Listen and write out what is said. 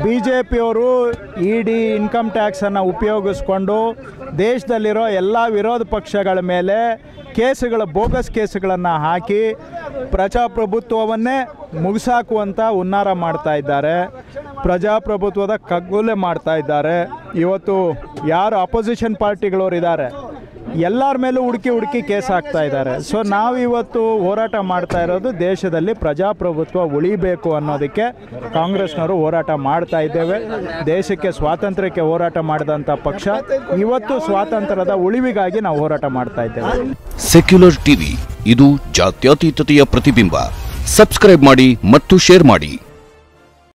B J ಪಿಯವರು E D income ಟ್ಯಾಕ್ಸನ್ನು ಉಪಯೋಗಿಸ್ಕೊಂಡು ದೇಶದಲ್ಲಿರೋ ಎಲ್ಲ ವಿರೋಧ ಪಕ್ಷಗಳ ಮೇಲೆ ಕೇಸುಗಳ ಬೋಗಸ್ ಕೇಸುಗಳನ್ನು ಹಾಕಿ ಪ್ರಜಾಪ್ರಭುತ್ವವನ್ನೇ ಮುಗಿಸಾಕುವಂಥ ಹುನ್ನಾರ ಮಾಡ್ತಾ ಇದ್ದಾರೆ ಪ್ರಜಾಪ್ರಭುತ್ವದ ಕಗ್ಗೊಲೆ ಮಾಡ್ತಾ ಇದ್ದಾರೆ ಇವತ್ತು ಯಾರು ಅಪೋಸಿಷನ್ ಪಾರ್ಟಿಗಳವ್ರು ಇದ್ದಾರೆ ಎಲ್ಲರ ಮೇಲೂ ಹುಡುಕಿ ಹುಡುಕಿ ಕೇಸ್ ಹಾಕ್ತಾ ಇದ್ದಾರೆ ಸೊ ನಾವು ಇವತ್ತು ಹೋರಾಟ ಮಾಡ್ತಾ ಇರೋದು ದೇಶದಲ್ಲಿ ಪ್ರಜಾಪ್ರಭುತ್ವ ಉಳಿಬೇಕು ಅನ್ನೋದಕ್ಕೆ ಕಾಂಗ್ರೆಸ್ನವರು ಹೋರಾಟ ಮಾಡ್ತಾ ಇದ್ದೇವೆ ದೇಶಕ್ಕೆ ಸ್ವಾತಂತ್ರ್ಯಕ್ಕೆ ಹೋರಾಟ ಮಾಡಿದಂಥ ಪಕ್ಷ ಇವತ್ತು ಸ್ವಾತಂತ್ರ್ಯದ ಉಳಿವಿಗಾಗಿ ನಾವು ಹೋರಾಟ ಮಾಡ್ತಾ ಇದ್ದೇವೆ ಸೆಕ್ಯುಲರ್ ಟಿವಿ ಇದು ಜಾತ್ಯತೀತತೆಯ ಪ್ರತಿಬಿಂಬ ಸಬ್ಸ್ಕ್ರೈಬ್ ಮಾಡಿ ಮತ್ತು ಶೇರ್ ಮಾಡಿ